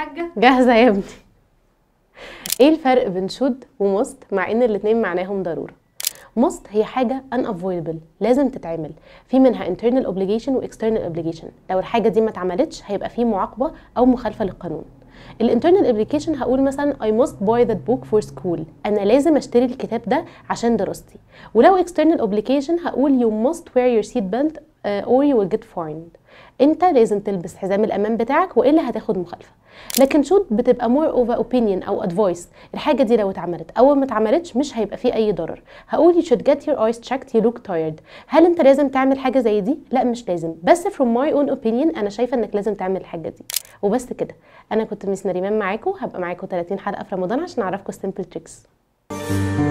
حاجة جاهزة يا ابني ايه الفرق بين should ومust مع ان الاتنين معناهم ضرورة must هي حاجة unavoidable لازم تتعمل في منها internal obligation و external obligation لو الحاجة دي ما اتعملتش هيبقى في معاقبة او مخالفة للقانون الانترنال ابلكيشن هقول مثلا I must buy that book for school انا لازم اشتري الكتاب ده عشان دراستي ولو external obligation هقول you must wear your seat belt uh, or you will get fined انت لازم تلبس حزام الامان بتاعك والا هتاخد مخالفه لكن شوت بتبقى more of a opinion او advice الحاجه دي لو اتعملت او ما اتعملتش مش هيبقى فيه اي ضرر هقول you should get your eyes checked you look tired هل انت لازم تعمل حاجه زي دي لا مش لازم بس from my own opinion انا شايفه انك لازم تعمل الحاجه دي وبس كده انا كنت ميس نريمان معاكم هبقى معاكم 30 حلقه في رمضان عشان اعرفكم simple tricks